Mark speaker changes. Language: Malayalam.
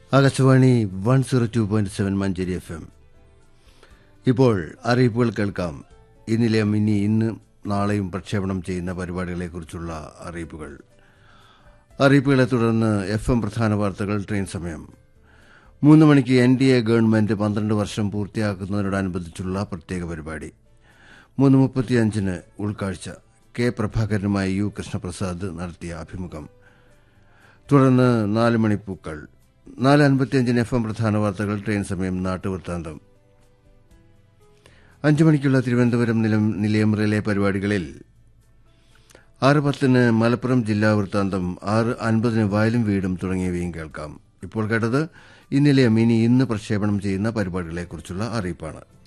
Speaker 1: Akashvani one zero two point seven Manjeri FM എം ഇപ്പോൾ അറിയിപ്പുകൾ കേൾക്കാം ഇന്നിലെ ഇനി ഇന്ന് നാളെയും പ്രക്ഷേപണം ചെയ്യുന്ന പരിപാടികളെക്കുറിച്ചുള്ള അറിയിപ്പുകൾ അറിയിപ്പുകളെ തുടർന്ന് എഫ് എം പ്രധാന വാർത്തകൾ ട്രെയിൻ സമയം മൂന്ന് മണിക്ക് എൻ ഡി എ ഗവൺമെന്റ് പന്ത്രണ്ട് വർഷം പൂർത്തിയാക്കുന്നതിനോടനുബന്ധിച്ചുള്ള പ്രത്യേക പരിപാടി മൂന്ന് മുപ്പത്തിയഞ്ചിന് ഉൾക്കാഴ്ച കെ പ്രഭാകരനുമായി യു കൃഷ്ണപ്രസാദ് നടത്തിയ അഭിമുഖം തുടർന്ന് നാല് മണിപ്പൂക്കൾ നാല് അൻപത്തിയഞ്ചിന് എഫ് എം പ്രധാന വാർത്തകൾ ട്രെയിൻ സമയം നാട്ടുവൃത്താന്തം അഞ്ചു മണിക്കുള്ള തിരുവനന്തപുരം നിലം നിലയമറിലെ പരിപാടികളിൽ ആറ് പത്തിന് മലപ്പുറം ജില്ലാ വൃത്താന്തം ആറ് അൻപതിന് വയലും വീടും തുടങ്ങിയവയും കേൾക്കാം ഇപ്പോൾ കേട്ടത് ഇന്നലെ മിനി ഇന്ന് പ്രക്ഷേപണം ചെയ്യുന്ന പരിപാടികളെക്കുറിച്ചുള്ള അറിയിപ്പാണ്